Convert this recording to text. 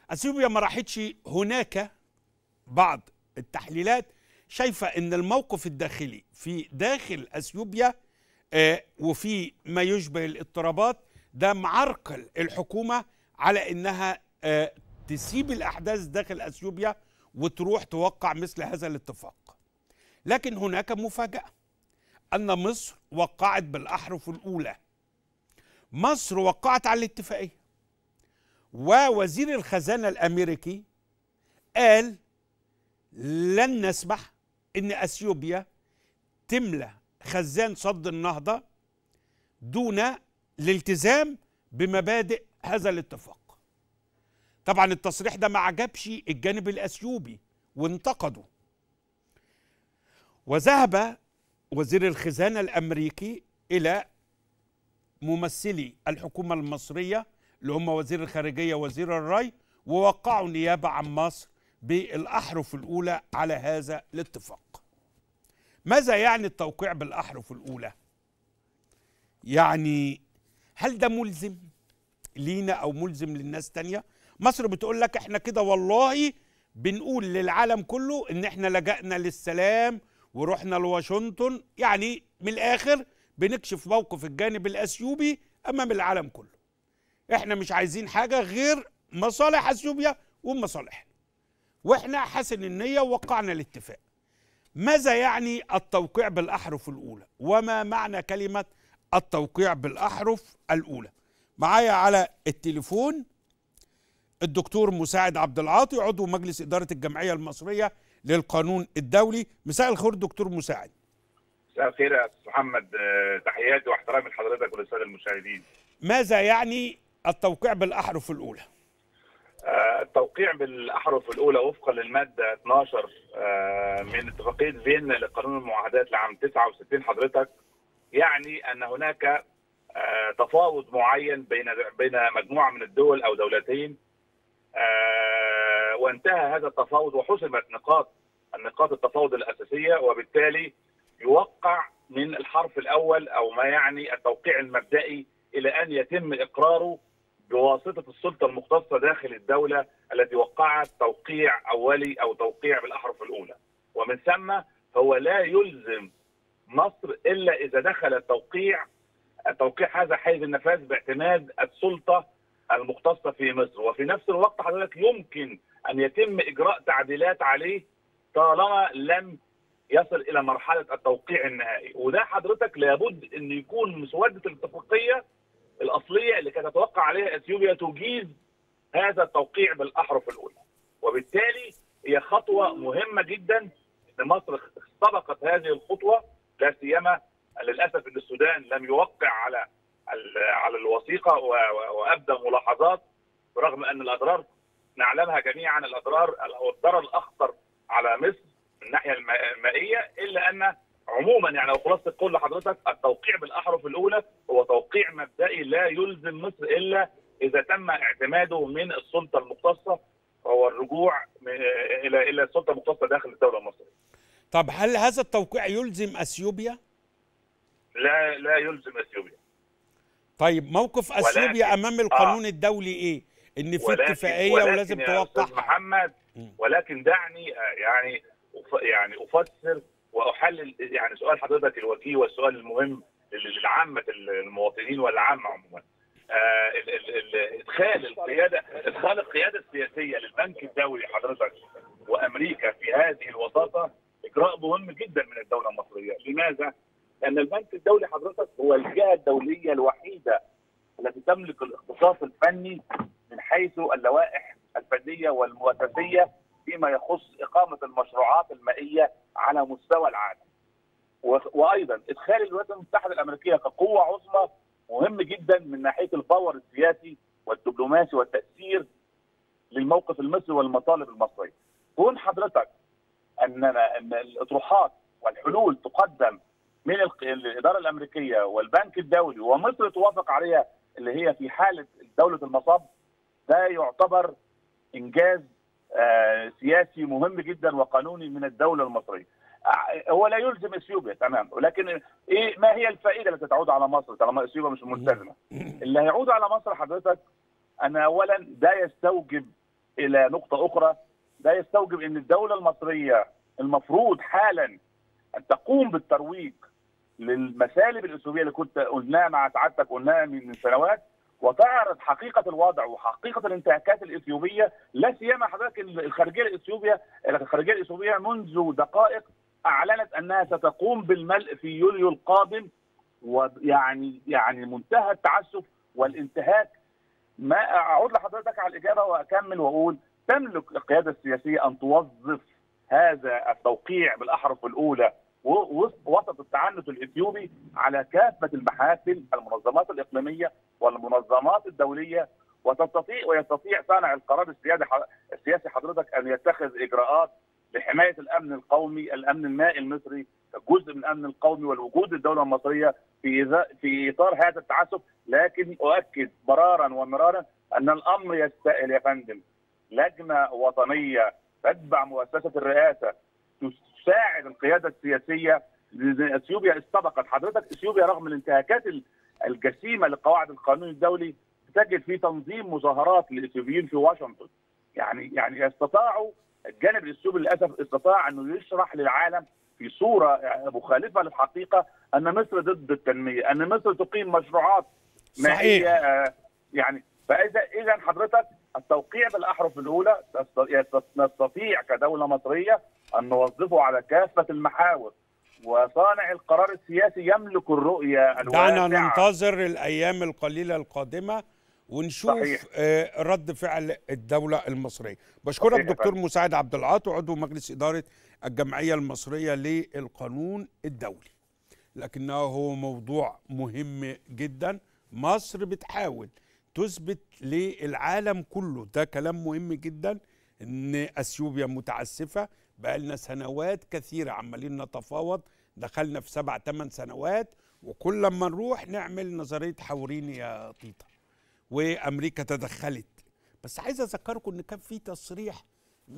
اثيوبيا ما راحتش هناك بعض التحليلات شايفه ان الموقف الداخلي في داخل اثيوبيا آه، وفي ما يشبه الاضطرابات ده معرقل الحكومه على انها آه، تسيب الاحداث داخل اثيوبيا وتروح توقع مثل هذا الاتفاق لكن هناك مفاجاه ان مصر وقعت بالاحرف الاولى مصر وقعت على الاتفاقيه ووزير الخزانه الامريكي قال لن نسمح ان اثيوبيا تملى خزان صد النهضه دون الالتزام بمبادئ هذا الاتفاق طبعا التصريح ده ما عجبش الجانب الاثيوبي وانتقده وذهب وزير الخزانه الامريكي الى ممثلي الحكومه المصريه اللي هم وزير الخارجيه وزير الري ووقعوا نيابه عن مصر بالاحرف الاولى على هذا الاتفاق. ماذا يعني التوقيع بالاحرف الاولى؟ يعني هل ده ملزم لينا او ملزم للناس تانية؟ مصر بتقول لك احنا كده والله بنقول للعالم كله ان احنا لجأنا للسلام ورحنا لواشنطن يعني من الاخر بنكشف موقف الجانب الاثيوبي امام العالم كله. احنا مش عايزين حاجه غير مصالح اثيوبيا ومصالحنا. واحنا حسن النيه ووقعنا الاتفاق. ماذا يعني التوقيع بالاحرف الاولى؟ وما معنى كلمه التوقيع بالاحرف الاولى؟ معايا على التليفون الدكتور مساعد عبد العاطي عضو مجلس اداره الجمعيه المصريه للقانون الدولي مساء الخير دكتور مساعد مساء الخير يا استاذ محمد آه، تحياتي واحترامي لحضرتك وللساده المشاهدين ماذا يعني التوقيع بالاحرف الاولى آه، التوقيع بالاحرف الاولى وفقا للماده 12 آه، من اتفاقيه فين لقانون المعاهدات لعام 69 حضرتك يعني ان هناك آه، تفاوض معين بين بين مجموعه من الدول او دولتين آه، وانتهى هذا التفاوض وحسمت نقاط النقاط التفاوض الاساسيه وبالتالي يوقع من الحرف الاول او ما يعني التوقيع المبدئي الى ان يتم اقراره بواسطه السلطه المختصه داخل الدوله التي وقعت توقيع اولي او توقيع بالاحرف الاولى ومن ثم هو لا يلزم مصر الا اذا دخل التوقيع التوقيع هذا حيز النفاذ باعتماد السلطه المختصه في مصر وفي نفس الوقت حضرتك يمكن ان يتم اجراء تعديلات عليه طالما لم يصل الى مرحله التوقيع النهائي وده حضرتك لابد ان يكون مسوده الاتفاقيه الاصليه اللي كانت تتوقع عليها اثيوبيا تجيز هذا التوقيع بالاحرف الاولى وبالتالي هي خطوه مهمه جدا ان مصر سبقت هذه الخطوه لا سيما للاسف ان السودان لم يوقع على ال- على الوثيقه و- و- وابدى ملاحظات برغم ان الاضرار نعلمها جميعا الاضرار او الضرر الاخطر على مصر من الناحيه الم- المائيه الا ان عموما يعني لو خلاصه القول لحضرتك التوقيع بالاحرف الاولى هو توقيع مبدئي لا يلزم مصر الا اذا تم اعتماده من السلطه المختصه وهو الرجوع م- الى الى السلطه المختصه داخل الدوله المصريه. طب هل هذا التوقيع يلزم اثيوبيا لا لا يلزم اثيوبيا. طيب موقف اثيوبيا ولكن- امام القانون الدولي ايه ان في ولكن- اتفاقيه ولكن ولازم يا أستاذ توقعها محمد مم. ولكن دعني آه، يعني أف- يعني افسر واحلل يعني سؤال حضرتك الوجيه والسؤال المهم لل- للعامه المواطنين والعامه عموما. آه، ال- ال- ال- ادخال القياده ادخال القياده السياسيه للبنك الدولي حضرتك وامريكا في هذه الوساطه اجراء مهم جدا من الدوله المصريه، لماذا؟ لان البنك الدولي حضرتك هو الجهه الدوليه الوحيده التي تملك الاختصاص الفني من حيث اللوائح الفنيه والمؤسسيه فيما يخص اقامه المشروعات المائيه على مستوى العالم. و- وايضا ادخال الولايات المتحده الامريكيه كقوه عظمى مهم جدا من ناحيه الباور السياسي والدبلوماسي والتاثير للموقف المصري والمطالب المصريه. كون حضرتك اننا ان الاطروحات والحلول تقدم من الق- الاداره الامريكيه والبنك الدولي ومصر توافق عليها اللي هي في حاله دوله المصاب ده يعتبر انجاز آه، سياسي مهم جدا وقانوني من الدوله المصريه. آه، هو لا يلزم اثيوبيا تمام ولكن ايه ما هي الفائده التي تعود على مصر طالما اثيوبيا مش ملتزمه؟ اللي هيعود على مصر حضرتك ان اولا ده يستوجب الى نقطه اخرى ده يستوجب ان الدوله المصريه المفروض حالا ان تقوم بالترويج للمسالب الاثيوبيه اللي كنت قلناها مع سعادتك قلناها من سنوات وتعرض حقيقه الوضع وحقيقه الانتهاكات الاثيوبيه لا سيما حضرتك الخارجيه الاثيوبيه الخارجيه الاثيوبيه منذ دقائق اعلنت انها ستقوم بالملء في يوليو القادم ويعني يعني منتهى التعسف والانتهاك ما اعود لحضرتك على الاجابه واكمل واقول تملك القياده السياسيه ان توظف هذا التوقيع بالاحرف الاولى وسط التعنت الاثيوبي على كافه المحافل المنظمات الاقليميه والمنظمات الدوليه وتستطيع ويستطيع صانع القرار السياسي السياسي حضرتك ان يتخذ اجراءات لحمايه الامن القومي، الامن المائي المصري جزء من الامن القومي والوجود الدوله المصريه في في اطار هذا التعسف، لكن اؤكد مرارا ومرارا ان الامر يستاهل يا فندم لجنه وطنيه تتبع مؤسسه الرئاسه تساعد القياده السياسيه اثيوبيا استبقت حضرتك اثيوبيا رغم الانتهاكات الجسيمه لقواعد القانون الدولي تجد في تنظيم مظاهرات للاثيوبيين في واشنطن يعني يعني استطاعوا الجانب الاثيوبي للاسف استطاع انه يشرح للعالم في صوره مخالفه للحقيقه ان مصر ضد التنميه، ان مصر تقيم مشروعات صحيح يعني فاذا اذا حضرتك التوقيع بالاحرف الاولى نستطيع كدوله مصريه ان نوظفه على كافه المحاور وصانع القرار السياسي يملك الرؤيه الواسعه دعنا ننتظر الايام القليله القادمه ونشوف صحيح. آه رد فعل الدولة المصرية بشكرك دكتور مساعد عبد العاطي عضو مجلس إدارة الجمعية المصرية للقانون الدولي لكنه هو موضوع مهم جدا مصر بتحاول تثبت للعالم كله ده كلام مهم جدا ان اثيوبيا متعسفه بقى لنا سنوات كثيره عمالين نتفاوض دخلنا في سبع ثمان سنوات وكل لما نروح نعمل نظريه حوريني يا طيطه وامريكا تدخلت بس عايز اذكركم ان كان في تصريح